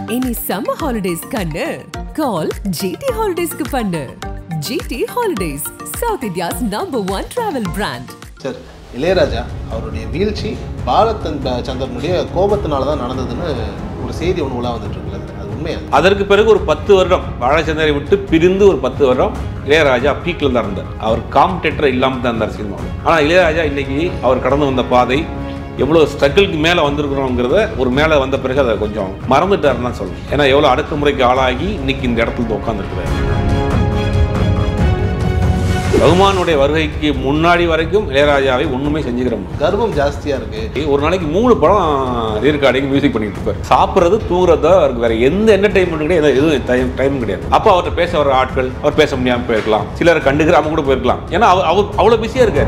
இனி summer holidays கண்ணு கால் GT ஹாலிடேஸ்க்கு பண்ணு GT holidays south India's number one travel brand sir Ilaiyaraaja அவருடைய வீழ்ச்சி பாலத்தன் ப- சந்திரனுடைய கோபத்தினால தான் நடந்ததுன்னு ஒரு செய்தி ஒன்று உலா வந்துட்டு இருக்குல்ல சார் அது உண்மையா அதற்கு பிறகு ஒரு பத்து வருடம் வாழைச்சந்தரை விட்டு பிரிந்து ஒரு பத்து வருடம் இளையராஜா பீக்ல தான் இருந்தார் அவர் காம்படேட்டர் இல்லாமல் தான் இருந்தார் சினிமாவில் ஆனால் இளையராஜா இன்னைக்கு அவர் கடந்து வந்த பாதை எவ்வளோ ஸ்ட்ரகிளுக்கு மேலே வந்திருக்கிறோங்கிறத ஒரு மேலே வந்த பிறகு அதை கொஞ்சம் மறந்துட்டாருன்னு தான் சொல்லணும் ஏன்னா எவ்வளோ அடக்குமுறைக்கு ஆளாகி இன்னைக்கு இந்த இடத்துல உட்காந்துருக்கிறாரு ரகுமானுடைய வருகைக்கு முன்னாடி வரைக்கும் இளையராஜாவை ஒன்றுமே செஞ்சுக்கிற முடியும் கர்வம் ஜாஸ்தியா இருக்கு ஒரு நாளைக்கு மூணு படம் ரீர்கார்டிங் மியூசிக் பண்ணிட்டு இருப்பார் சாப்பிட்றது தூங்குறது தான் அவருக்கு வேற எந்த என்டர்டைன்மெண்ட் கிடையாது எதுவும் டைம் டைம் கிடையாது அப்போ அவர்கிட்ட பேச வர ஆட்கள் அவர் பேச முடியாமல் போயிருக்கலாம் சிலர் கண்டுக்கிறாம கூட போயிருக்கலாம் ஏன்னா அவர் அவர் அவ்வளோ பிஸியாக இருக்காரு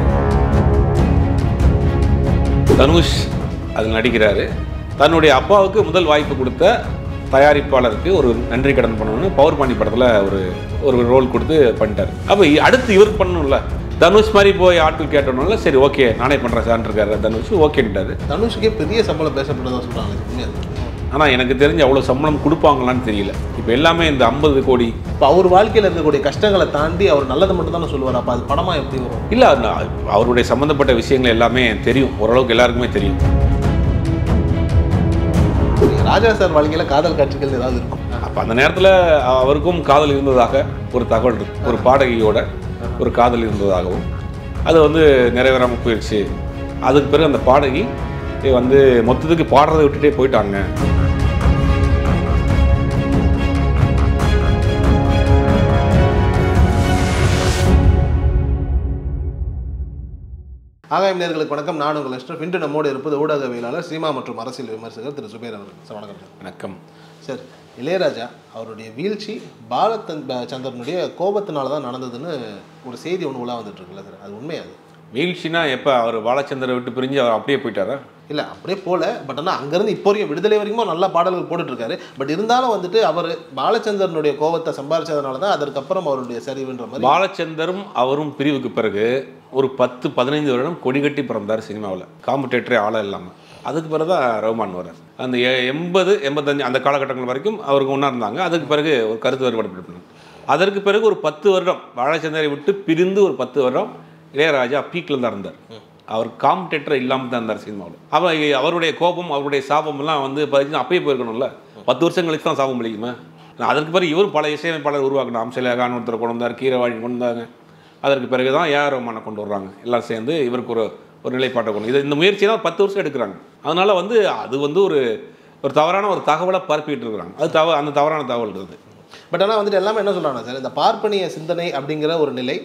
தனுஷ் அதில் நடிக்கிறாரு தன்னுடைய அப்பாவுக்கு முதல் வாய்ப்பு கொடுத்த தயாரிப்பாளருக்கு ஒரு நன்றி கடன் பண்ணணும்னு பவர் பாண்டி படத்தில் ஒரு ஒரு ரோல் கொடுத்து பண்ணிட்டாரு அப்போ அடுத்து இவர் பண்ணணும்ல தனுஷ் மாதிரி போய் ஆட்கள் கேட்டோம்னால சரி ஓகே நானே பண்ணுறேன் சார்ன்னு இருக்காரு தனுஷ் ஓகேன்ட்டாரு தனுஷுக்கே பெரிய சம்பளம் பேசப்பட்டதா சொல்றாங்க இது உண்மையா ஆனால் எனக்கு தெரிஞ்சு அவ்வளோ சம்பளம் கொடுப்பாங்களான்னு தெரியல இப்போ எல்லாமே இந்த ஐம்பது கோடி இப்போ அவர் வாழ்க்கையில் இருக்கக்கூடிய கஷ்டங்களை தாண்டி அவர் நல்லதை மட்டும் தானே சொல்லுவார் அப்போ அது படமா எப்படி வரும் இல்லை அவருடைய சம்மந்தப்பட்ட விஷயங்கள் எல்லாமே தெரியும் ஓரளவுக்கு எல்லாருக்குமே தெரியும் ராஜா சார் வாழ்க்கையில் காதல் காட்சிகள் ஏதாவது இருக்கும் அப்போ அந்த நேரத்தில் அவருக்கும் காதல் இருந்ததாக ஒரு தகவல் இருக்கு ஒரு பாடகியோட ஒரு காதல் இருந்ததாகவும் அது வந்து நிறைவேறாமல் போயிடுச்சு அதுக்கு பிறகு அந்த பாடகி வந்து மொத்தத்துக்கு பாடுறதை விட்டுட்டே போயிட்டாங்க ஆகாயம் நேர்களுக்கு வணக்கம் நான் உங்கள் அஷ்ரஃப் இன்று நம்மோடு இருப்பது ஊடகவியலாளர் சினிமா மற்றும் அரசியல் விமர்சகர் திரு சுபேர் அவர்கள் சார் வணக்கம் சார். வணக்கம் சார் இளையராஜா அவருடைய வீழ்ச்சி பாலத்தன் ப- சந்திரனுடைய கோபத்தினால தான் நடந்ததுன்னு ஒரு செய்தி ஒன்று உலா வந்துட்டு இருக்குல்ல சார் அது உண்மையா அது வீழ்ச்சினா எப்போ அவர் பாலச்சந்தரை விட்டு பிரிஞ்சு அவர் அப்படியே போயிட்டாரா இல்லை அப்படியே போல பட் ஆனால் அங்கேருந்து இப்போ வரைக்கும் விடுதலை வரைக்கும் நல்ல பாடல்கள் போட்டுட்டு இருக்காரு பட் இருந்தாலும் வந்துட்டு அவர் பாலச்சந்திரனுடைய கோபத்தை சம்பாரிச்சதுனால தான் அதற்கப்புறம் அவருடைய சரிவுன்ற மாதிரி பாலச்சந்தரும் அவரும் பிரிவுக்கு பிறகு ஒரு பத்து பதினைந்து வருடம் கொடி கட்டி பிறந்தார் சினிமாவில் காம்படேட்டரே ஆள இல்லாமல் அதுக்கு பிறகு தான் ரகுமான் வரார் அந்த எ- எண்பது எண்பத்தஞ்சு அந்த காலகட்டங்கள் வரைக்கும் அவருக்கு ஒன்றா இருந்தாங்க அதுக்கு பிறகு ஒரு கருத்து வேறுபாடு பண்ணாங்க அதற்கு பிறகு ஒரு பத்து வருடம் வாழைச்சந்தரை விட்டு பிரிந்து ஒரு பத்து வருடம் இளையராஜா பீக்கில் தான் இருந்தார் அவர் காம்படேட்டர் இல்லாமல் தான் இருந்தார் சினிமாவில் அவ அவருடைய கோபம் அவருடைய சாபம் எல்லாம் வந்து பார்த்தீங்கன்னா அப்பயே போயிருக்கணும்ல பத்து வருஷம் கழிச்சு தான் சாபம் அளிக்குமா அதற்கு பிறகு இவரும் பல இசையமைப்பாளர் உருவாக்கணும் அம்சலேகான் ஒருத்தர் கொண்டு வந்தார் கீரவாழி கொண்டு வந்தாங்க அதற்கு பிறகு தான் ஏஆர் ரஹ்மானை கொண்டு வர்றாங்க எல்லாம் சேர்ந்து இவருக்கு ஒரு ஒரு நிலைப்பாட்டை கொண்டு இது இந்த முயற்சியை தான் பத்து வருஷம் எடுக்கிறாங்க அதனால வந்து அது வந்து ஒரு ஒரு தவறான ஒரு தகவலை பரப்பிட்டு இருக்கிறாங்க அது தவ அந்த தவறான தகவல் இருக்குது பட் ஆனால் வந்துட்டு எல்லாமே என்ன சொல்கிறாங்க சார் இந்த பார்ப்பனிய சிந்தனை அப்படிங்கிற ஒரு நிலை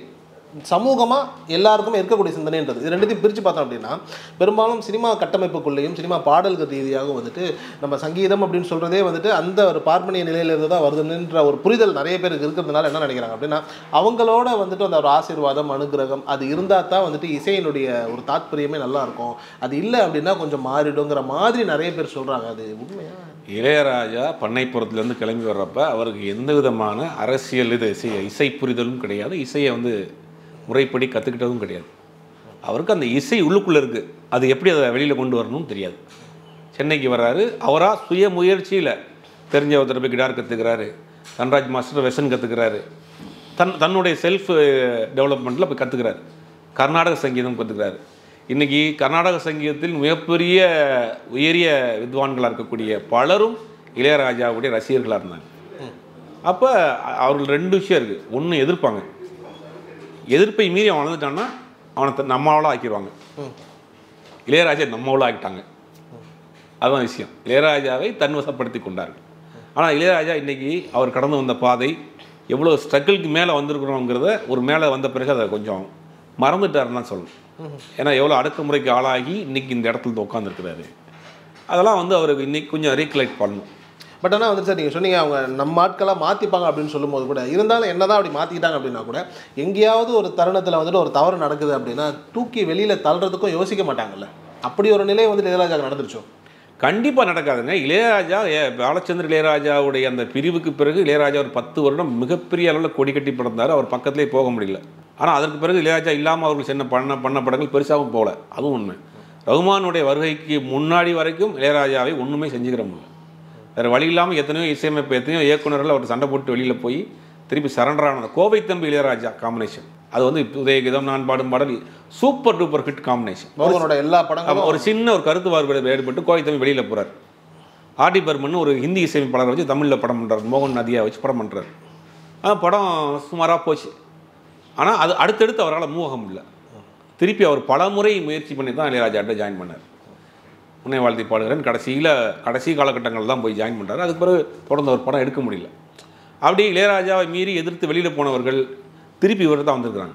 சமூகமாக எல்லாருக்குமே இருக்கக்கூடிய சிந்தனைன்றது இது ரெண்டுத்தையும் பிரித்து பார்த்தோம் அப்படின்னா பெரும்பாலும் சினிமா கட்டமைப்புக்குள்ளேயும் சினிமா பாடல்கள் ரீதியாகவும் வந்துட்டு நம்ம சங்கீதம் அப்படின்னு சொல்கிறதே வந்துட்டு அந்த ஒரு பார்ப்பனிய நிலையிலிருந்து தான் வருதுன்ற ஒரு புரிதல் நிறைய பேருக்கு இருக்கிறதுனால என்ன நினைக்கிறாங்க அப்படின்னா அவங்களோட வந்துட்டு அந்த ஒரு ஆசீர்வாதம் அனுகிரகம் அது இருந்தால் தான் வந்துட்டு இசையினுடைய ஒரு தாத்பரியமே நல்லா இருக்கும் அது இல்லை அப்படின்னா கொஞ்சம் மாறிடுங்கிற மாதிரி நிறைய பேர் சொல்கிறாங்க அது உண்மையா இளையராஜா பண்ணைப்புறத்துலேருந்து கிளம்பி வர்றப்ப அவருக்கு எந்த விதமான அரசியல் இது இசை இசை புரிதலும் கிடையாது இசையை வந்து முறைப்படி கற்றுக்கிட்டதும் கிடையாது அவருக்கு அந்த இசை உள்ளுக்குள்ளே இருக்குது அது எப்படி அதை வெளியில் கொண்டு வரணும்னு தெரியாது சென்னைக்கு வர்றாரு அவராக சுய முயற்சியில் தெரிஞ்ச ஒருத்தர் போய் கிடார் கற்றுக்கிறாரு தன்ராஜ் மாஸ்டர் வெசன் கற்றுக்கிறாரு தன் தன்னுடைய செல்ஃப் டெவலப்மெண்ட்டில் போய் கற்றுக்கிறாரு கர்நாடக சங்கீதம் கற்றுக்கிறாரு இன்றைக்கி கர்நாடக சங்கீதத்தில் மிகப்பெரிய உயரிய வித்வான்களாக இருக்கக்கூடிய பலரும் இளையராஜாவுடைய ரசிகர்களாக இருந்தாங்க அப்போ அவர்கள் ரெண்டு விஷயம் இருக்குது ஒன்று எதிர்ப்பாங்க எதிர்ப்பை மீறி அவன் வளர்ந்துட்டான்னா அவனை த- நம்மளால ஆக்கிடுவாங்க இளையராஜா நம்மள ஆக்கிட்டாங்க அதுதான் விஷயம் இளையராஜாவை தன்வசப்படுத்தி கொண்டார்கள் ஆனால் இளையராஜா இன்னைக்கு அவர் கடந்து வந்த பாதை எவ்வளோ ஸ்ட்ரகிளுக்கு மேலே வந்திருக்கிறோங்கிறத ஒரு மேலே வந்த பிறகு அதை கொஞ்சம் மறந்துட்டாருன்னு தான் சொல்லணும் ஏன்னா எவ்வளோ அடக்குமுறைக்கு ஆளாகி இன்னைக்கு இந்த இடத்துல உட்காந்துருக்கிறாரு அதெல்லாம் வந்து அவருக்கு இன்னைக்கு கொஞ்சம் ரீகலெக்ட் பண்ணணும் பட் ஆனால் வந்து சார் நீங்கள் சொன்னீங்க அவங்க நம்ம ஆட்களாக மாற்றிப்பாங்க அப்படின்னு சொல்லும்போது கூட இருந்தாலும் என்னதான் அப்படி மாற்றிக்கிட்டாங்க அப்படின்னா கூட எங்கேயாவது ஒரு தருணத்தில் வந்துட்டு ஒரு தவறு நடக்குது அப்படின்னா தூக்கி வெளியில் தள்ளுறதுக்கும் யோசிக்க மாட்டாங்கல்ல அப்படி ஒரு நிலை வந்து இளையராஜாக்கு நடந்துருச்சோம் கண்டிப்பாக நடக்காதுங்க இளையராஜா ஏ- பாலச்சந்திர இளையராஜாவுடைய அந்த பிரிவுக்கு பிறகு இளையராஜா ஒரு பத்து வருடம் மிகப்பெரிய அளவில் கொடி கட்டி பிறந்தார் அவர் பக்கத்திலே போக முடியல ஆனால் அதற்கு பிறகு இளையராஜா இல்லாமல் அவர்கள் சின்ன பண்ண பண்ண படங்கள் பெருசாகவும் போகல அதுவும் உண்மை ரகுமானுடைய வருகைக்கு முன்னாடி வரைக்கும் இளையராஜாவை ஒன்றுமே செஞ்சுக்கிற முடியல வேறு வழி இல்லாமல் எத்தனையோ இசையமைப்பு எத்தனையோ இயக்குனர்கள் அவர் சண்டை போட்டு வெளியில் போய் திருப்பி சரண்டர் ஆனது கோவை தம்பி இளையராஜா காம்பினேஷன் அது வந்து உதயகிதம் நான் பாடும் பாடல் சூப்பர் டூப்பர் ஹிட் காம்பினேஷன் மோகனோட எல்லா ஆமா, படங்களும் ஒரு சின்ன ஒரு கருத்து வேறுபாடு ஏற்பட்டு கோவை தம்பி வெளியில் போகிறார் ஆர்டி பர்மன் ஒரு ஹிந்தி இசையமைப்பாளரை வச்சு தமிழில் படம் பண்ணுறாரு மோகன் நதியா வச்சு படம் பண்ணுறாரு ஆ படம் சுமாராக போச்சு ஆனால் அது அடுத்தடுத்து அவரால் மூவகம் இல்லை திருப்பி அவர் பல முறை முயற்சி பண்ணி தான் இளையராஜாட்ட ஜாயின் பண்ணார் உன்னை வாழ்த்தி பாடுகிறேன் கடைசியில் கடைசி காலகட்டங்கள் தான் போய் ஜாயின் பண்ணுறாரு அதுக்கு பிறகு தொடர்ந்து ஒரு படம் எடுக்க முடியல அப்படி இளையராஜாவை மீறி எதிர்த்து வெளியில் போனவர்கள் திருப்பி இவர் தான் வந்திருக்கிறாங்க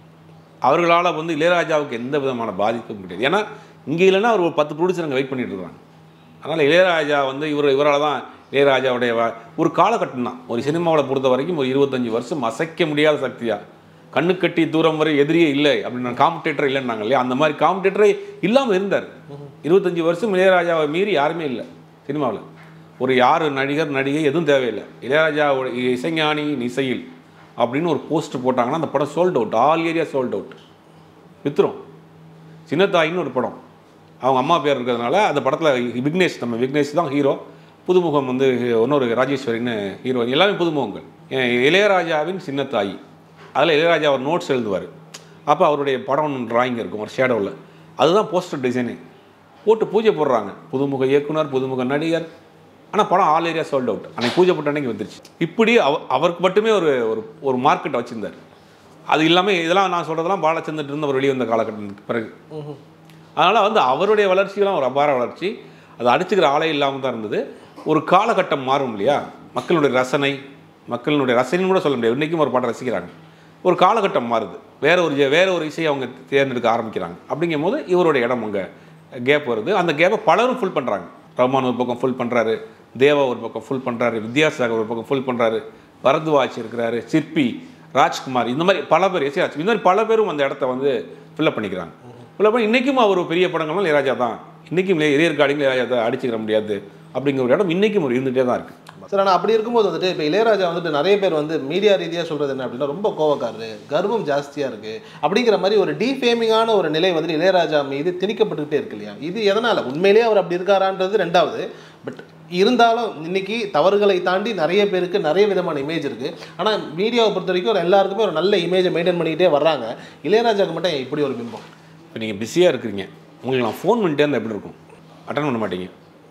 அவர்களால் வந்து இளையராஜாவுக்கு எந்த விதமான பாதிப்பும் கிடையாது ஏன்னா இங்கே இல்லைன்னா அவர் ஒரு பத்து ப்ரொடியூசர் அங்கே வெயிட் பண்ணிட்டு இருக்காங்க அதனால் இளையராஜா வந்து இவர் இவரால் தான் இளையராஜாவுடைய வ- ஒரு காலகட்டம் தான் ஒரு சினிமாவில் பொறுத்த வரைக்கும் ஒரு இருபத்தஞ்சி வருஷம் அசைக்க முடியாத சக்தியா கண்ணு கட்டி தூரம் வரை எதிரியே இல்லை அப்படின்னு காம்படேட்டர் இல்லைன்னாங்க இல்லையா அந்த மாதிரி காம்படேட்டரே இல்லாமல் இருந்தார் இருபத்தஞ்சி வருஷம் இளையராஜாவை மீறி யாருமே இல்லை சினிமாவில் ஒரு யார் நடிகர் நடிகை எதுவும் தேவையில்லை இளையராஜாவோட இசைஞானியின் இசையில் அப்படின்னு ஒரு போஸ்ட் போட்டாங்கன்னா அந்த படம் sold out all area sold out வித்துரும் சின்னத்தாயின்னு ஒரு படம் அவங்க அம்மா பேர் இருக்கிறதுனால அந்த படத்தில் விக்னேஷ் நம்ம விக்னேஷ் தான் ஹீரோ புதுமுகம் வந்து இன்னொரு ராஜேஸ்வரின்னு ஹீரோ எல்லாமே புதுமுகங்கள் ஏன் இளையராஜாவின் சின்னத்தாயி அதில் இளையராஜா அவர் நோட்ஸ் எழுதுவார் அப்போ அவருடைய படம் டிராயிங் இருக்கும் ஒரு ஷேடோவில் அதுதான் போஸ்டர் டிசைனு போட்டு பூஜை போடுறாங்க புதுமுக இயக்குனர் புதுமுக நடிகர் ஆனால் படம் ஆல் ஏரியா சோல்ட் அவுட் அன்னைக்கு பூஜை போட்ட அன்னைக்கு வந்துருச்சு இப்படி அவ அவருக்கு மட்டுமே ஒரு ஒரு ஒரு மார்க்கெட் வச்சுருந்தார் அது இல்லாமல் இதெல்லாம் நான் சொல்கிறதெல்லாம் பாலச்சந்திரன் இருந்து அவர் வெளியே வந்த காலகட்டத்துக்கு பிறகு அதனால் வந்து அவருடைய வளர்ச்சியெல்லாம் ஒரு அபார வளர்ச்சி அது அடிச்சுக்கிற ஆளே இல்லாமல் தான் இருந்தது ஒரு காலகட்டம் மாறும் இல்லையா மக்களுடைய ரசனை மக்களினுடைய ரசனைன்னு கூட சொல்ல முடியாது இன்றைக்கும் ஒரு பாடம் ரசிக்கிறாங்க ஒரு காலகட்டம் மாறுது வேற ஒரு ஜெ- வேற ஒரு இசையை அவங்க தேர்ந்தெடுக்க ஆரம்பிக்கிறாங்க அப்படிங்கும் போது இவருடைய இடம் அங்கே கேப் வருது அந்த கேப்பை பலரும் ஃபுல் பண்ணுறாங்க ரஹ்மான் ஒரு பக்கம் ஃபுல் பண்ணுறாரு தேவா ஒரு பக்கம் ஃபுல் பண்ணுறாரு வித்யாசாகர் ஒரு பக்கம் ஃபுல் பண்ணுறாரு பரத்வாஜ் இருக்கிறாரு சிற்பி ராஜ்குமார் இந்த மாதிரி பல பேர் எஸ் இந்த மாதிரி பல பேரும் அந்த இடத்த வந்து ஃபில்லப் பண்ணிக்கிறாங்க ஃபில்லப் பண்ணி இன்றைக்கும் அவர் பெரிய படங்கள்லாம் இளையராஜா தான் இன்றைக்கும் இளையர் காடிங்க இளையராஜா அடிச்சுக்கிற முடியாது அப்படிங்கிற ஒரு இடம் இன்றைக்கும் ஒரு இருந்துகிட்டே தான் இருக்குது சார் ஆனால் அப்படி இருக்கும்போது வந்துட்டு இப்போ இளையராஜா வந்துட்டு நிறைய பேர் வந்து மீடியா ரீதியாக சொல்கிறது என்ன அப்படின்னா ரொம்ப கோவக்காரரு கர்வம் ஜாஸ்தியாக இருக்குது அப்படிங்கிற மாதிரி ஒரு டீஃபேமிங்கான ஒரு நிலை வந்துட்டு இளையராஜா மீது திணிக்கப்பட்டுக்கிட்டே இருக்கு இல்லையா இது எதனால் உண்மையிலேயே அவர் அப்படி இருக்காரான்றது ரெண்டாவது பட் இருந்தாலும் இன்னைக்கு தவறுகளை தாண்டி நிறைய பேருக்கு நிறைய விதமான இமேஜ் இருக்குது ஆனால் மீடியாவை பொறுத்த வரைக்கும் ஒரு எல்லாருக்குமே ஒரு நல்ல இமேஜை மெயின்டைன் பண்ணிக்கிட்டே வர்றாங்க இளையராஜாக்கு மட்டும் ஏன் இப்படி ஒரு பிம்பம் இப்போ நீங்கள் பிஸியாக இருக்கிறீங்க உங்களுக்கு நான் ஃபோன் பண்ணிட்டே இருந்தால் எப்படி இருக்கும் அட்டன் பண்ண மாட்டீங்க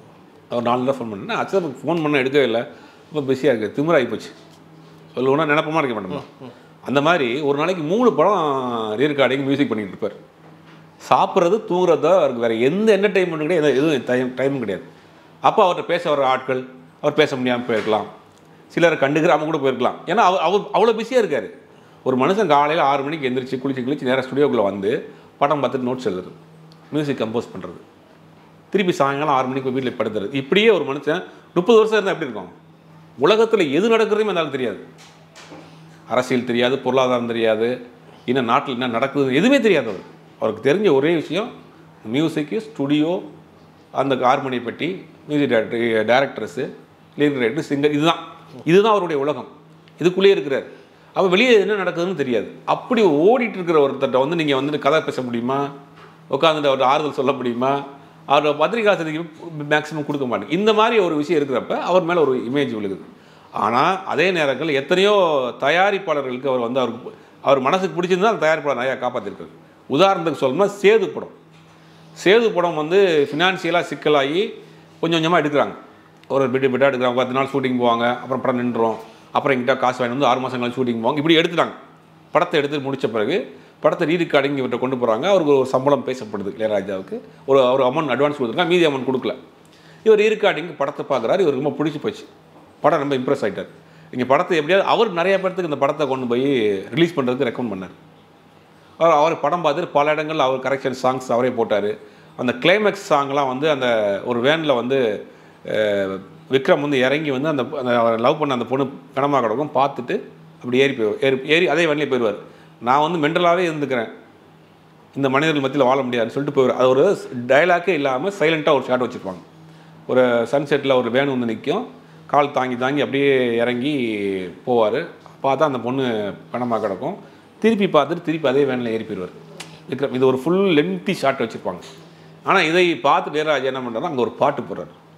ஒரு நாலு தான் ஃபோன் பண்ணேன் அச்சா ஃபோன் பண்ண எடுக்கவே இல்லை ரொம்ப பிஸியாக இருக்குது திமிராகி போச்சு சொல்லணும்னா நினப்பமாக இருக்க மாட்டோம் அந்த மாதிரி ஒரு நாளைக்கு மூணு படம் ரீரெக்கார்டிங் மியூசிக் பண்ணிட்டு இருப்பார் சாப்பிட்றது தூங்குறது தான் அவருக்கு வேறு எந்த என்டர்டைன்மெண்ட்டும் கிடையாது எந்த- எதுவும் டைம் டைமும் கிடையாது அப்போ அவர்கிட்ட பேச வர ஆட்கள் அவர் பேச முடியாமல் போயிருக்கலாம் சிலர் கண்டுக்கிறாம கூட போயிருக்கலாம் ஏன்னா அவர் அவர் அவ்வளோ பிஸியாக இருக்கார் ஒரு மனுஷன் காலையில் ஆறு மணிக்கு எந்திரிச்சு குளிச்சு குளிச்சு நேராக ஸ்டுடியோக்குள்ளே வந்து படம் பார்த்துட்டு நோட்ஸ் எழுதுறது மியூசிக் கம்போஸ் பண்ணுறது திருப்பி சாயங்காலம் ஆறு மணிக்கு வீட்டில் படுத்துறது இப்படியே ஒரு மனுஷன் முப்பது வருஷம் இருந்தால் எப்படி இருக்கும் உலகத்தில் எது நடக்கிறதுமே இருந்தாலும் தெரியாது அரசியல் தெரியாது பொருளாதாரம் தெரியாது இன்னும் நாட்டில் என்ன நடக்குது எதுவுமே தெரியாது அவர் அவருக்கு தெரிஞ்ச ஒரே விஷயம் மியூசிக்கு ஸ்டுடியோ அந்த ஹார்மோனியை பெட்டி music director directors lyric writer singer இதுதான் இதுதான் அவருடைய உலகம் இதுக்குள்ளேயே இருக்கிறார் அப்போ வெளியே என்ன நடக்குதுன்னு தெரியாது அப்படி ஓடிட்டு இருக்கிற ஒருத்தர்கிட்ட வந்து நீங்கள் வந்துட்டு கதை பேச முடியுமா உட்காந்துட்டு அவர் ஆறுதல் சொல்ல முடியுமா அவரோட பத்திரிகாசத்துக்கு மேக்ஸிமம் கொடுக்க மாட்டேங்க இந்த மாதிரி ஒரு விஷயம் இருக்கிறப்ப அவர் மேலே ஒரு இமேஜ் விழுகுது ஆனால் அதே நேரத்தில் எத்தனையோ தயாரிப்பாளர்களுக்கு அவர் வந்து அவருக்கு அவர் மனசுக்கு பிடிச்சிருந்தா அந்த தயாரிப்பாளர் நிறையா காப்பாற்றிருக்காரு உதாரணத்துக்கு சொல்லணும்னா சேது படம் சேது படம் வந்து ஃபினான்ஷியலாக சிக்கலாகி கொஞ்சம் கொஞ்சமாக எடுக்கிறாங்க ஒரு பிட்டு பிட்டாக எடுக்கிறாங்க பத்து நாள் ஷூட்டிங் போவாங்க அப்புறம் படம் நின்றோம் அப்புறம் எங்கிட்ட காசு வாங்கி வந்து ஆறு மாதம் கழிச்சு ஷூட்டிங் போவாங்க இப்படி எடுத்துட்டாங்க படத்தை எடுத்து முடிச்ச பிறகு படத்தை ரீ ரெக்கார்டிங் இவர்கிட்ட கொண்டு போகிறாங்க அவருக்கு ஒரு சம்பளம் பேசப்படுது இளையராஜாவுக்கு ஒரு ஒரு அமௌண்ட் அட்வான்ஸ் கொடுத்துருக்காங்க மீதி அமௌண்ட் கொடுக்கல இவர் ரீ ரெக்கார்டிங் படத்தை பார்க்குறாரு இவருக்கு ரொம்ப பிடிச்சி போச்சு படம் ரொம்ப இம்ப்ரெஸ் ஆகிட்டார் இங்கே படத்தை எப்படியாவது அவர் நிறைய பேர்த்துக்கு இந்த படத்தை கொண்டு போய் ரிலீஸ் பண்ணுறதுக்கு ரெக்கமெண்ட் பண்ணார் அவர் அவர் படம் பார்த்துட்டு பல இடங்கள்ல அவர் கரெக்ஷன் சாங்ஸ் அவரே போட்டார் அந்த கிளைமேக்ஸ் சாங்லாம் வந்து அந்த ஒரு வேனில் வந்து அஹ், விக்ரம் வந்து இறங்கி வந்து அந்த அந்த அவர் லவ் பண்ண அந்த பொண்ணு கனமாக கிடக்கும் பார்த்துட்டு அப்படி ஏறி போய் ஏறி ஏறி அதே வண்டிலே போயிடுவார் நான் வந்து மென்டலாகவே இருந்துக்கிறேன் இந்த மனிதர்கள் மத்தியில் வாழ முடியாதுன்னு சொல்லிட்டு போயிடுவார் அது ஒரு டயலாக்கே இல்லாமல் சைலண்ட்டாக ஒரு ஷாட் வச்சுருப்பாங்க ஒரு சன்செட்டில் ஒரு வேன் வந்து நிற்கும் கால் தாங்கி தாங்கி அப்படியே இறங்கி போவார் பார்த்தா அந்த பொண்ணு பணமாக கிடக்கும் திருப்பி பார்த்துட்டு திருப்பி அதே வேனில் ஏறி போயிடுவார் விக்ரம் இது ஒரு ஃபுல் லென்த்தி ஷாட் வச்சுருப்பாங்க ஆனால் இதை பார்த்து இளையராஜா என்ன பண்ணுறாரு அங்கே ஒரு பாட்டு போடுறாரு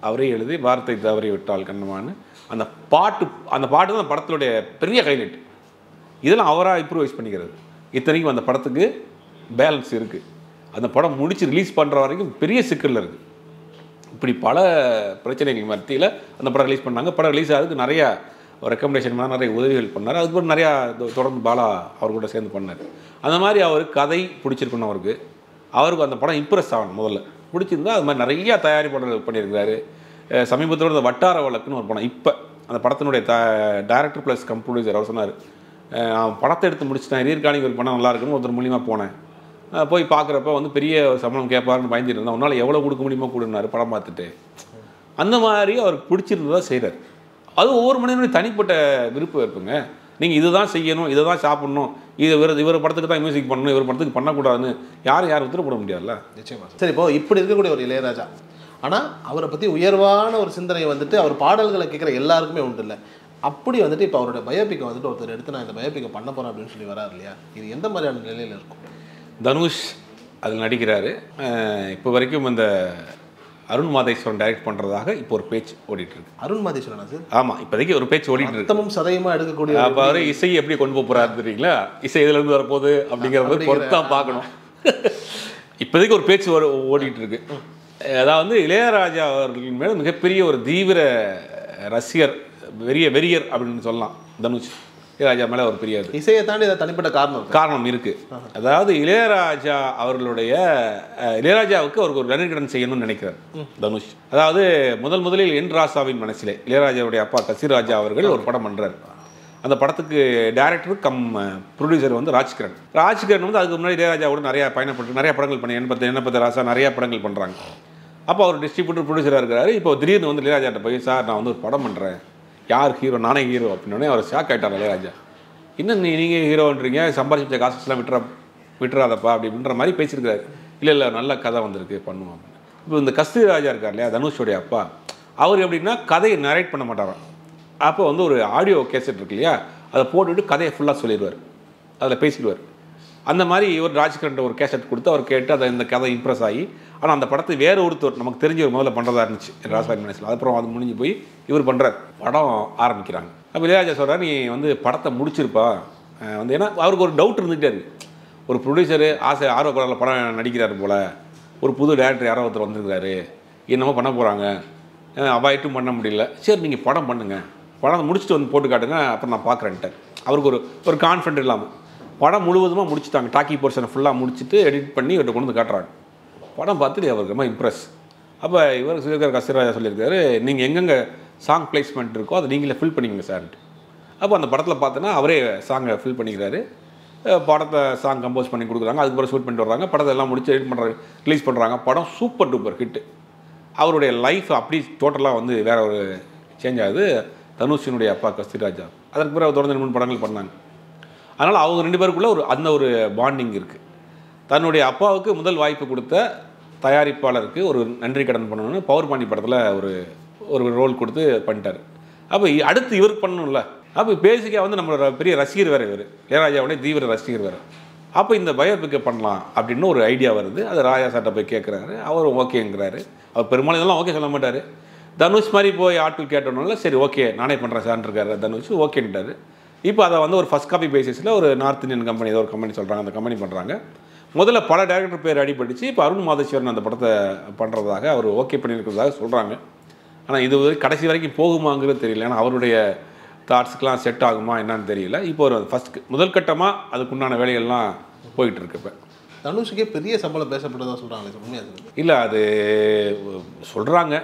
அவரே எழுதி வார்த்தை தவறி விட்டால் கண்ணமான்னு அந்த பாட்டு அந்த பாட்டு தான் அந்த படத்துடைய பெரிய ஹைலைட் இதெல்லாம் அவராக இம்ப்ரூவைஸ் பண்ணிக்கிறது இத்தனைக்கும் அந்த படத்துக்கு பேலன்ஸ் இருக்குது அந்த படம் முடிச்சு ரிலீஸ் பண்ணுற வரைக்கும் பெரிய சிக்கலில் இருக்குது இப்படி பல பிரச்சனைகள் மத்தியில் அந்த படம் ரிலீஸ் பண்ணாங்க படம் ரிலீஸ் ஆகிறதுக்கு நிறையா ரெக்கமெண்டேஷன் பண்ணார் நிறைய உதவிகள் பண்ணார் அதுக்கப்புறம் நிறையா தொ- தொடர்ந்து பாலா அவர் கூட சேர்ந்து பண்ணார் அந்த மாதிரி அவருக்கு கதை பிடிச்சிருக்கணும் அவருக்கு அவருக்கு அந்த படம் இம்ப்ரெஸ் ஆகணும் முதல்ல பிடிச்சிருந்தா அது மாதிரி நிறையா தயாரிப்பாளர்கள் பண்ணியிருக்கிறாரு அஹ் சமீபத்தோட இந்த வட்டார வழக்குன்னு ஒரு படம் இப்போ அந்த படத்தினுடைய த டைரக்டர் ப்ளஸ் கம்ப்ரூடியூசர் அவர் சொன்னார் அஹ் அவன் படத்தை எடுத்து முடிச்சுட்டேன் ரீர்காணிக்கு ஒரு படம் நல்லா இருக்குன்னு ஒருத்தர் மூலியமாக போனேன் அஹ் போய் பார்க்குறப்ப வந்து பெரிய சம்பளம் கேட்பாருன்னு பயந்துட்டு இருந்தேன் உன்னால் எவ்வளோ கொடுக்க முடியுமோ கொடுனாரு படம் பார்த்துட்டு அந்த மாதிரி அவருக்கு பிடிச்சிருந்ததா செய்கிறார் அது ஒவ்வொரு மனிதனுடைய தனிப்பட்ட விருப்பம் இருக்குங்க நீங்கள் இதுதான் செய்யணும் இதை தான் சாப்பிடணும் இது இவர் இவர் படத்துக்கு தான் மியூசிக் பண்ணணும் இவர் படத்துக்கு பண்ணக்கூடாதுன்னு யாரும் யாரும் உத்தரவு முடியாதுல்ல நிச்சயமா சரி இப்போ இப்படி இருக்கக்கூடிய ஒரு இளையராஜா ஆனால் அவரை பற்றி உயர்வான ஒரு சிந்தனை வந்துட்டு அவர் பாடல்களை கேட்குற எல்லாருக்குமே உண்டு இல்லை அப்படி வந்துட்டு இப்போ அவருடைய பயோபிக்கை வந்துட்டு ஒருத்தர் எடுத்து நான் இந்த பயோபிக்கை பண்ண போகிறேன் அப்படின்னு சொல்லி வராரு இல்லையா இது எந்த மாதிரியான நிலையில் இருக்கும் தனுஷ் அதில் நடிக்கிறாரு அஹ் இப்போ வரைக்கும் இந்த அருண் மாதேஸ்வரன் டைரக்ட் பண்ணுறதாக இப்போ ஒரு பேச்சு ஓடிட்டு இருக்கு அருண் மாதேஸ்வரனா சார் ஆமாம் இப்போதைக்கு ஒரு பேச்சு ஓடிட்டு இருக்கு ரத்தமும் சதயமா எடுக்கக்கூடிய அப்போ அவர் இசை எப்படி கொண்டு போக போறாரு தெரியுங்களா இசை இதுல இருந்து வரப்போகுது அப்படிங்கிறத அப்படிங்கிற- பொறுத்தான் பார்க்கணும் இப்போதைக்கு ஒரு பேச்சு ஓ- ஓடிட்டு இருக்கு அதாவது இளையராஜா அவர்களின் மேல மிகப்பெரிய ஒரு தீவிர ரசிகர் வெறிய வெறியர் அப்படின்னு சொல்லலாம் தனுஷ் இளையராஜா மேல ஒரு பெரிய இது. இசையை தாண்டி இதை தனிப்பட்ட காரணம் இருக்கு காரணம் இருக்கு அதாவது இளையராஜா அவர்களுடைய அஹ், இளையராஜாவுக்கு அவருக்கு ஒரு நன்றிக்கடன் செய்யணும்னு நினைக்கிறார் தனுஷ் அதாவது முதல் முதலில் என் ராசாவின் மனசிலே இளையராஜாவுடைய அப்பா கசிராஜா அவர்கள் ஒரு படம் பண்றாரு அந்த படத்துக்கு டைரக்டர் கம் ப்ரொடியூசர் வந்து ராஜ்கிரண் ராஜ்கிரண் வந்து அதுக்கு முன்னாடி இளையராஜாவோட நிறைய பயணப்பட்டு நிறைய படங்கள் பண்ணி எண்பத்தி எண்பத்தி ராசா நிறைய படங்கள் பண்றாங்க அப்போ அவர் டிஸ்ட்ரிபியூட்டர் ப்ரொடியூசராக இருக்கிறாரு இப்போ திடீர்னு வந்து இளையராஜாட்ட போய் சார் நான் வந்து ஒரு படம் பண்ணுறேன் யார் ஹீரோ நானே ஹீரோ அப்படின்னோடனே அவர் ஷாக் ஆயிட்டார் இளையராஜா இன்னும் நீ நீங்கள் ஹீரோன்றீங்க சம்பாதிச்ச காசுலாம் விட்டுற விட்டுறாதப்பா அப்படின்ற மாதிரி பேசியிருக்காரு இல்லை இல்லை நல்ல கதை வந்திருக்கு பண்ணுவோம் அப்படின்னு. இப்போ இந்த கஸ்தூரி ராஜா இருக்கார் இல்லையா தனுஷோடைய அப்பா அவர் எப்படின்னா கதையை நரேட் பண்ண மாட்டாராம் அப்போ வந்து ஒரு ஆடியோ கேசட் இருக்கு இல்லையா அதை போட்டுட்டு கதையை ஃபுல்லாக சொல்லிடுவார் அதில் பேசிடுவார் அந்த மாதிரி இவர் ராஜ்கிரண்ட் ஒரு கேசட் கொடுத்து அவர் கேட்டு அதை இந்த கதை இம்ப்ரெஸ் ஆகி ஆனால் அந்த படத்தை வேற ஒருத்தர் நமக்கு தெரிஞ்ச ஒரு முதல்ல பண்ணுறதா இருந்துச்சு ராசாயன் மனசில் அதுக்கப்புறம் அது முடிஞ்சு போய் இவர் பண்ணுறார் படம் ஆரம்பிக்கிறாங்க அப்போ இளையராஜா சொல்கிறார் நீ வந்து படத்தை முடிச்சிருப்பா அஹ் வந்து ஏன்னா அவருக்கு ஒரு டவுட் இருந்துகிட்டே இருக்கு ஒரு ப்ரொடியூசரு ஆசை ஆர்வக்குறாரில் படம் நடிக்கிறாரு போல் ஒரு புது டேரக்டர் யாரோ ஒருத்தர் வந்திருக்காரு என்னமோ பண்ண போகிறாங்க அவாய்ட்டும் பண்ண முடியல சரி நீங்கள் படம் பண்ணுங்க படம் முடிச்சுட்டு வந்து போட்டு காட்டுங்க அப்புறம் நான் பார்க்குறேன்ட்டு அவருக்கு ஒரு ஒரு கான்ஃபிடென்ட் இல்லாமல் படம் முழுவதுமாக முடிச்சுட்டாங்க டாக்கி போர்ஷனை ஃபுல்லாக முடிச்சுட்டு எடிட் பண்ணி இவர்கிட்ட கொண்டு வந்து காட்டுறாங்க படம் பார்த்துட்டு அவருக்கு ரொம்ப இம்ப்ரெஸ் அப்போ இவர் சொல்லியிருக்காரு கஸ்தூராஜா சொல்லியிருக்காரு நீங்கள் எங்கெங்கே சாங் பிளேஸ்மெண்ட் இருக்கோ அதை நீங்களே ஃபில் பண்ணிக்கங்க சார்ன்ட்டு அப்போ அந்த படத்தில் பார்த்தோன்னா அவரே சாங்கை ஃபில் பண்ணிக்கிறாரு அஹ் படத்தை சாங் கம்போஸ் பண்ணி கொடுக்குறாங்க அதுக்கப்புறம் ஷூட் பண்ணிட்டு வர்றாங்க படத்தை எல்லாம் முடிச்சு எடிட் பண்ணுறாங்க ரிலீஸ் பண்ணுறாங்க படம் சூப்பர் டூப்பர் ஹிட்டு அவருடைய லைஃப் அப்படி டோட்டலாக வந்து வேற ஒரு சேஞ்ச் ஆகுது தனுஷினுடைய அப்பா கஸ்தூராஜா அதற்கு பிறகு அவர் தொடர்ந்து ரெண்டு மூணு படங்கள் பண்ணாங்க அதனால் அவங்க ரெண்டு பேருக்குள்ள ஒரு அந்த ஒரு பாண்டிங் இருக்குது தன்னுடைய அப்பாவுக்கு முதல் வாய்ப்பு கொடுத்த தயாரிப்பாளருக்கு ஒரு நன்றி கடன் பண்ணணும்னு பவர் பாண்டி படத்தில் ஒரு ஒரு ரோல் கொடுத்து பண்ணிட்டார் அப்போ இ- அடுத்து இவருக்கு பண்ணணும்ல அப்போ பேசிக்காக வந்து நம்மளோட பெரிய ரசிகர் வேறு இவர் இளையராஜாவுடைய தீவிர ரசிகர் வேறு அப்போ இந்த பயோபிக்கை பண்ணலாம் அப்படின்னு ஒரு ஐடியா வருது அது ராஜா சார்ட்ட போய் கேட்குறாரு அவர் ஓகேங்கிறாரு அவர் பெரும்பாலும் இதெல்லாம் ஓகே சொல்ல மாட்டார் தனுஷ் மாதிரி போய் ஆட்கள் கேட்டோம்னால சரி ஓகே நானே பண்ணுறேன் சார்ன்னு இருக்காரு தனுஷ் ஓகேன்ட்டாரு இப்போ அதை வந்து ஒரு ஃபஸ்ட் காப்பி பேசிஸில் ஒரு நார்த் இந்தியன் கம்பெனி ஏதோ ஒரு கம்பெனி சொல்கிறாங்க அந்த கம்பெனி பண்ணுறாங்க முதல்ல பல டேரக்டர் பேர் அடிபட்டுச்சு இப்போ அருண் மாதேஸ்வரன் அந்த படத்தை பண்ணுறதாக அவர் ஓகே பண்ணியிருக்கிறதாக சொல்கிறாங்க ஆனால் இது வரை கடைசி வரைக்கும் போகுமாங்கிறது தெரியல ஏன்னா அவருடைய தாட்ஸுக்கெலாம் செட் ஆகுமா என்னன்னு தெரியல இப்போ ஒரு ஃபஸ்ட் முதல் கட்டமாக அதுக்குண்டான வேலைகள்லாம் போயிட்டு இருக்கு இப்போ தனுஷுக்கே பெரிய சம்பளம் பேசப்பட்டதா சொல்றாங்களே சார் உண்மையா சார் இல்லை அது சொல்கிறாங்க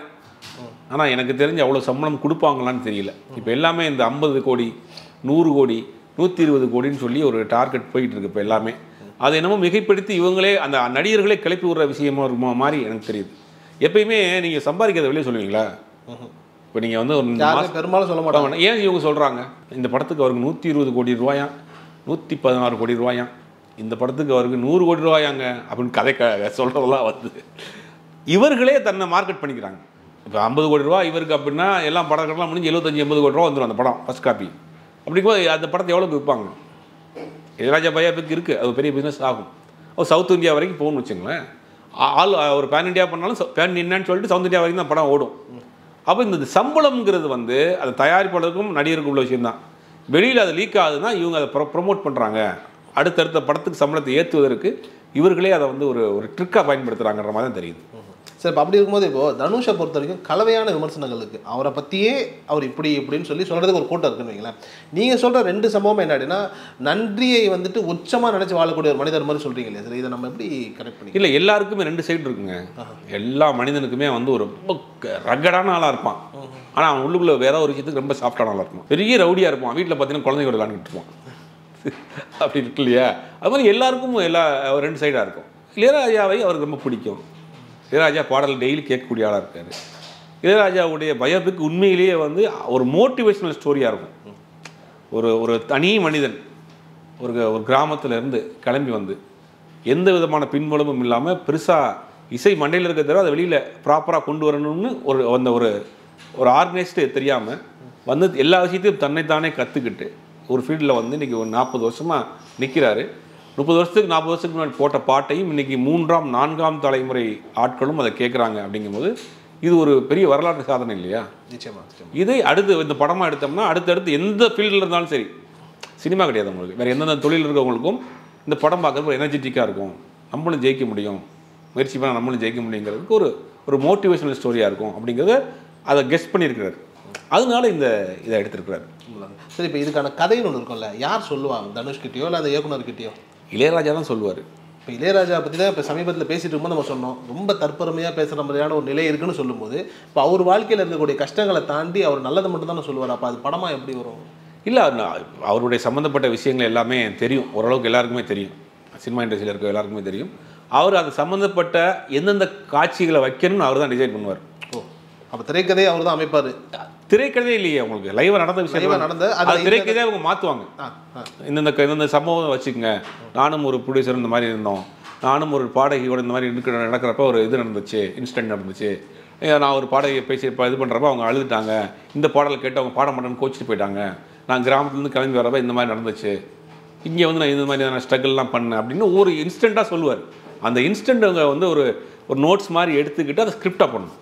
ஆனால் எனக்கு தெரிஞ்சு அவ்வளோ சம்பளம் கொடுப்பாங்களான்னு தெரியல இப்போ எல்லாமே இந்த ஐம்பது கோடி நூறு கோடி நூற்றி இருபது கோடின்னு சொல்லி ஒரு டார்கெட் போயிட்டு இருக்கு இப்போ எல்லாமே அது என்னமோ மிகைப்படுத்தி இவங்களே அந்த நடிகர்களே கிளப்பி விடுற விஷயமா இருக்குமோ மாதிரி எனக்கு தெரியுது எப்பயுமே நீங்கள் சம்பாதிக்கிறத வெளியே சொல்லுவீங்களா இப்போ நீங்கள் வந்து ஒரு யாருமே மாசம் பெரும்பாலும் சொல்ல மாட்டாங்க ஆமாம். ஏன் இவங்க சொல்கிறாங்க இந்த படத்துக்கு அவருக்கு நூற்றி இருபது கோடி ரூபாயாம் நூற்றி பதினாறு கோடி ரூபாயாம் இந்த படத்துக்கு அவருக்கு நூறு கோடி ரூபாயாங்க அப்படின்னு கதை க சொல்கிறதெல்லாம் வந்து இவர்களே தன்னை மார்க்கெட் பண்ணிக்கிறாங்க இப்போ ஐம்பது கோடி ரூபா இவருக்கு அப்படின்னா எல்லாம் படங்கள்லாம் முடிஞ்சு எழுபத்தஞ்சு எண்பது கோடி ரூபா வந்துடும் அந்த படம் ஃபஸ்ட் காப்பி அப்படிங்கும்போது அந்த படத்தை எவ்வளோக்கு விற்பாங்க இளையராஜா பையாப்புக்கு இருக்குது அது பெரிய பிஸ்னஸ் ஆகும் ஒரு சவுத் இந்தியா வரைக்கும் போகணும்னு வச்சுங்களேன் ஆ- ஆள் ஒரு பேன் இந்தியா பண்ணாலும் பேன் என்னன்னு சொல்லிட்டு சவுத் இந்தியா வரைக்கும் தான் படம் ஓடும் அப்போ இந்த சம்பளம்ங்கிறது வந்து அது தயாரிப்பாளருக்கும் நடிகருக்கும் உள்ள விஷயம்தான் வெளியில் அது லீக் ஆகுதுன்னா இவங்க அதை ப்ரொ ப்ரொமோட் பண்ணுறாங்க அடுத்தடுத்த படத்துக்கு சம்பளத்தை ஏற்றுவதற்கு இவர்களே அதை வந்து ஒரு ஒரு ட்ரிக்காக பயன்படுத்துகிறாங்கன்ற மாதிரி தான் தெரியுது சரி இப்போ அப்படி இருக்கும்போது இப்போ தனுஷை பொறுத்த வரைக்கும் கலவையான விமர்சனங்கள் இருக்குது அவரை பற்றியே அவர் இப்படி இப்படின்னு சொல்லி சொல்கிறதுக்கு ஒரு கூட்டம் இருக்குன்னு வைங்களேன் நீங்கள் சொல்கிற ரெண்டு சம்பவம் என்ன அப்படின்னா நன்றியை வந்துட்டு உச்சமாக நினச்சி வாழக்கூடிய ஒரு மனிதர் மாதிரி சொல்கிறீங்க இல்லையா சரி இதை நம்ம எப்படி கரெக்ட் பண்ணி இல்லை எல்லாருக்குமே ரெண்டு சைடு இருக்குங்க எல்லா மனிதனுக்குமே வந்து ஒரு ரொம்ப ரகடான ஆளாக இருப்பான் ஆனால் அவன் உள்ளுக்குள்ள வேற ஒரு விஷயத்துக்கு ரொம்ப சாஃப்டான ஆளாக இருப்பான் பெரிய ரவுடியாக இருப்பான் வீட்டில் பார்த்தீங்கன்னா குழந்தைங்க விளையாண்டுட்டு இருப்பான் அப்படி இருக்கு இல்லையா அது மாதிரி எல்லாருக்கும் எல்லா ரெண்டு சைடாக இருக்கும் இளையராஜாவை அவருக்கு ரொம்ப பிடிக்கும் இளையராஜா பாடல் டெய்லி கேட்கக்கூடிய ஆளாக இருக்காரு இளையராஜாவுடைய பயோபிக் உண்மையிலேயே வந்து ஒரு மோட்டிவேஷனல் ஸ்டோரியாக இருக்கும் ஒரு ஒரு தனி மனிதன் ஒரு ஒரு கிராமத்துல இருந்து கிளம்பி வந்து எந்த விதமான பின்புலமும் இல்லாமல் பெருசாக இசை மண்டையில் இருக்க தவிர அதை வெளியில் ப்ராப்பராக கொண்டு வரணும்னு ஒரு அந்த ஒரு ஒரு ஆர்கனைஸ்டு தெரியாமல் வந்து எல்லா விஷயத்தையும் தன்னைத்தானே கற்றுக்கிட்டு ஒரு ஃபீல்டில் வந்து இன்றைக்கி ஒரு நாற்பது வருஷமாக நிற்கிறாரு முப்பது வருஷத்துக்கு நாற்பது வருஷத்துக்கு முன்னாடி போட்ட பாட்டையும் இன்றைக்கி மூன்றாம் நான்காம் தலைமுறை ஆட்களும் அதை கேட்குறாங்க அப்படிங்கும்போது இது ஒரு பெரிய வரலாற்று சாதனை இல்லையா நிச்சயமா நிச்சயமா இதை அடுத்து இந்த படமாக எடுத்தோம்னா அடுத்தடுத்து எந்த ஃபீல்டில் இருந்தாலும் சரி சினிமா கிடையாது உங்களுக்கு வேறு எந்தெந்த தொழில் இருக்கவங்களுக்கும் இந்த படம் பார்க்குறது எனர்ஜெட்டிக்காக இருக்கும் நம்மளும் ஜெயிக்க முடியும் முயற்சி பண்ணால் நம்மளும் ஜெயிக்க முடியுங்கிறதுக்கு ஒரு ஒரு மோட்டிவேஷனல் ஸ்டோரியாக இருக்கும் அப்படிங்கிறத அதை கெஸ் பண்ணியிருக்கிறார் அதனால இந்த இதை எடுத்திருக்கிறார் உண்மைதாங்க. சரி இப்போ இதுக்கான கதைன்னு ஒன்று இருக்கும்ல யார் சொல்லுவாங்க தனுஷ்கிட்டயோ இல்லை அந்த இயக்குனர்கிட்டயோ இளையராஜா தான் சொல்லுவார் இப்போ இளையராஜா பற்றி தான் இப்போ சமீபத்தில் பேசிட்டு இருக்கும்போது நம்ம சொன்னோம் ரொம்ப தற்பெருமையாக பேசுகிற மாதிரியான ஒரு நிலை இருக்குன்னு சொல்லும்போது இப்போ அவர் வாழ்க்கையில் இருக்கக்கூடிய கஷ்டங்களை தாண்டி அவர் நல்லதை மட்டும் தானே சொல்லுவார் அப்போ அது படமாக எப்படி வரும் இல்லை அவருடைய சம்மந்தப்பட்ட விஷயங்கள் எல்லாமே தெரியும் ஓரளவுக்கு எல்லாருக்குமே தெரியும் சினிமா இண்டஸ்ட்ரியில் இருக்க எல்லாருக்குமே தெரியும் அவர் அது சம்மந்தப்பட்ட எந்தெந்த காட்சிகளை வைக்கணும்னு அவர் தான் டிசைட் பண்ணுவார் ஓ அப்போ திரைக்கதையை அவர் தான் அமைப்பார் திரைக்கதையே இல்லையே உங்களுக்கு லைவாக நடந்த விஷயம் Live ஆ நடந்த, அது அது திரைக்கதையை அவங்க மாற்றுவாங்க ஆ ஆ இந்தந்த க- இந்தந்த சம்பவம் வச்சுக்கோங்க நானும் ஒரு ப்ரொடியூசர் இந்த மாதிரி இருந்தோம் நானும் ஒரு பாடகியோட இந்த மாதிரி இருக்க நடக்கிறப்ப ஒரு இது நடந்துச்சு இன்சிடென்ட் நடந்துச்சு ஏ, நான் ஒரு பாடகி பேசி இப்போ இது பண்ணுறப்ப அவங்க அழுதுட்டாங்க இந்த பாடலை கேட்டு அவங்க பாட மாட்டேன்னு கோச்சிட்டு போயிட்டாங்க நான் கிராமத்துலேருந்து கிளம்பி வரப்ப இந்த மாதிரி நடந்துச்சு இங்கே வந்து நான் இந்த மாதிரியான ஸ்ட்ரகிள்லாம் பண்ணேன் அப்படின்னு ஒரு இன்ஸ்டண்ட்டாக சொல்லுவார் அந்த இன்ஸ்டன்ட் அவங்க வந்து ஒரு ஒரு நோட்ஸ் மாதிரி எடுத்துக்கிட்டு அதை ஸ்கிரிப்டாக பண்ணணும்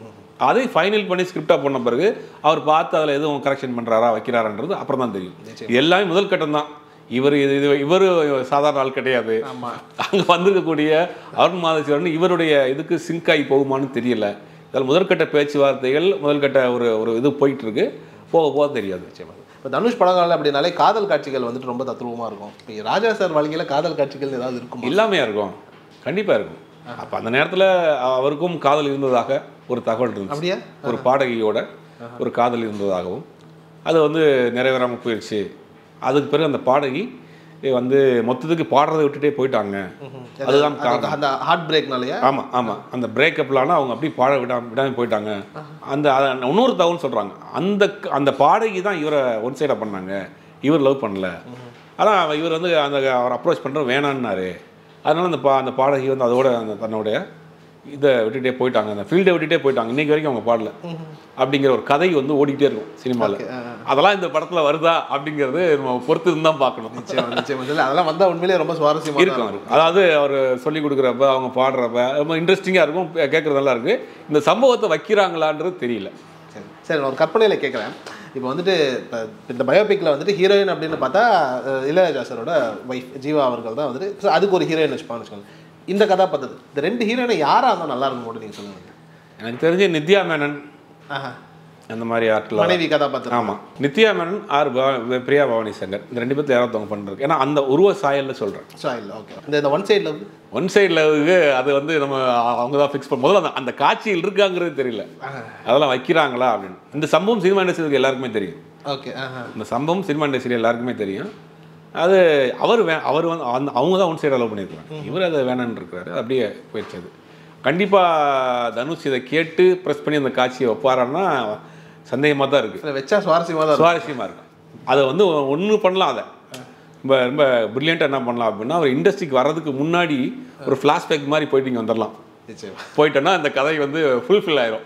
அதை ஃபைனல் பண்ணி ஸ்கிரிப்டாக பண்ண பிறகு அவர் பார்த்து அதில் எதுவும் கரெக்ஷன் பண்ணுறாரா வைக்கிறாரான்றது அப்புறம் தான் தெரியும் இது எல்லாமே முதல் கட்டம் தான் இவர் இது இது இவர் சாதாரண ஆள் கிடையாது அங்கே வந்திருக்கக்கூடிய அருண் மாதேஸ்வரன் இவருடைய இதுக்கு சிங்க் ஆகி போகுமான்னு தெரியல இதில் முதற்கட்ட பேச்சுவார்த்தைகள் முதல்கட்ட ஒரு ஒரு இது போயிட்டு இருக்கு போக போக தெரியாது இப்போ தனுஷ் படங்கள் அப்படின்னாலே காதல் காட்சிகள் வந்துட்டு ரொம்ப தத்ரூபமாக இருக்கும் இப்போ ராஜா சார் வாழ்க்கையில் காதல் காட்சிகள் ஏதாவது இருக்குமா இல்லாமையா இருக்கும் கண்டிப்பாக இருக்கும் அப்போ அந்த நேரத்தில் அவருக்கும் காதல் இருந்ததாக ஒரு தகவல் இருந்துச்சு அப்படியா ஒரு பாடகியோட ஒரு காதல் இருந்ததாகவும் அது வந்து நிறைவேறாமல் போயிடுச்சு அதுக்கு பிறகு அந்த பாடகி வந்து மொத்தத்துக்கு பாடுறதை விட்டுட்டே போயிட்டாங்க அதுதான் காரணம் அந்த ஹார்ட் பிரேக்னாலயா ஆமாம் ஆமாம் அந்த பிரேக்கப்லான அவங்க அப்படியே பாட விடாம விடாமல் போயிட்டாங்க அந்த அத- இன்னொரு தகவல் சொல்கிறாங்க அந்த க- அந்த பாடகி தான் இவரை ஒன் சைடாக பண்ணாங்க இவர் லவ் பண்ணல அதான் அவ- இவர் வந்து அந்த அவர் அப்ரோச் பண்ணுற வேணான்னாரு அதனால அந்த பா அந்த பாடகி வந்து அதோட அந்த தன்னுடைய இதை விட்டுட்டே போயிட்டாங்க அந்த ஃபீல்டை விட்டுட்டே போயிட்டாங்க இன்னைக்கு வரைக்கும் அவங்க பாடல அப்படிங்கிற ஒரு கதை வந்து ஓடிக்கிட்டே இருக்கும் சினிமாவில் அதெல்லாம் இந்த படத்தில் வருதா அப்படிங்கிறது நம்ம பொறுத்து இருந்து தான் பார்க்கணும் நிச்சயமா நிச்சயமா இல்லை அதெல்லாம் வந்தால் உண்மையிலேயே ரொம்ப சுவாரஸ்யமாக இருக்கும் இருக்கும் அதாவது அவர் சொல்லி கொடுக்குறப்ப அவங்க பாடுறப்ப ரொம்ப இன்ட்ரெஸ்டிங்காக இருக்கும் கேட்குறது நல்லா இருக்கு இந்த சம்பவத்தை வைக்கிறாங்களான்றது தெரியல சரி சரி நான் ஒரு கற்பனையில் கேட்குறேன் இப்போ வந்துட்டு இப்போ இந்த பயோபிக்கில் வந்துட்டு ஹீரோயின் அப்படின்னு பார்த்தா அஹ், இளையராஜா சாரோட ஒய்ஃப் ஜீவா அவர்கள் தான் வந்துட்டு so அதுக்கு ஒரு ஹீரோயின் வச்சுப்பான்னு வச்சுக்கோங்க இந்த கதாபாத்திரம் இந்த ரெண்டு ஹீரோயினை யாராக இருந்தால் நல்லா இருக்கும் மட்டும் நீங்கள் சொல்லுங்கள் எனக்கு தெரிஞ்சு நித்யா மேனன் ஆஹா அந்த மாதிரி ஆட்கள் மனைவி கதாபாத்திரம் ஆமாம் நித்யா மேனன் ஆர் பவா- பிரியா பவானி சங்கர் இந்த ரெண்டு பேர்த்துல யாராவது அவங்க பண்ணுறது ஏன்னா அந்த உருவ சாயல்ல சொல்கிறேன் ஸோ இல்லை ஓகே இந்த இந்த ஒன் சைடில் வந்து ஒன் சைடில் அது வந்து நம்ம அவங்க தான் ஃபிக்ஸ் பண்ண முதல்ல அந்த அந்த காட்சியில் இருக்காங்கிறது தெரியல அதெல்லாம் வைக்கிறாங்களா அப்படின்னு இந்த சம்பவம் சினிமா இண்டஸ்ட்ரிக்கு எல்லாருக்குமே தெரியும் ஓகே ஆஹா இந்த சம்பவம் சினிமா இண்டஸ்ட்ரியில் எல்லாருக்குமே தெரியும் அது அவர் வே அவர் வந்து அந்த அவங்க தான் ஒன் சைடு அலோவ் பண்ணியிருக்காங்க இவர் அதை வேணான்னு இருக்கிறாரு அது அப்படியே போயிடுச்சு அது கண்டிப்பாக தனுஷ் இதை கேட்டு ப்ரெஸ் பண்ணி அந்த காட்சியை வைப்பாரான்னா சந்தேகமாக தான் இருக்குது இல்லை வச்சா சுவாரஸ்யமாக தான் இருக்கும் சுவாரஸ்யமாக இருக்கும் அதை வந்து ஒன்று பண்ணலாம் அதை ரொம்ப ரொம்ப ப்ரில்லியண்ட்டாக என்ன பண்ணலாம் அப்படின்னா அவர் இண்டஸ்ட்ரிக்கு வர்றதுக்கு முன்னாடி ஒரு ஃப்ளாஷ்பேக் மாதிரி போயிட்டு இங்கே வந்துடலாம் நிச்சயமா போயிட்டோன்னா அந்த கதை வந்து ஃபுல்ஃபில் ஆயிரும்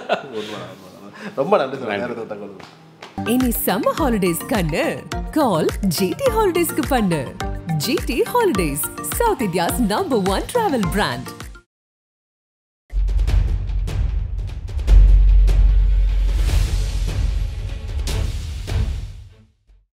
ரொம்ப நன்றி சார் நேரத்தை தகவல் இனி சம்மர் ஹாலிடேஸ் கண்ணு கால் ஜிடி ஹாலிடேஸ்க்கு பண்ணு GT holidays south India's number one travel brand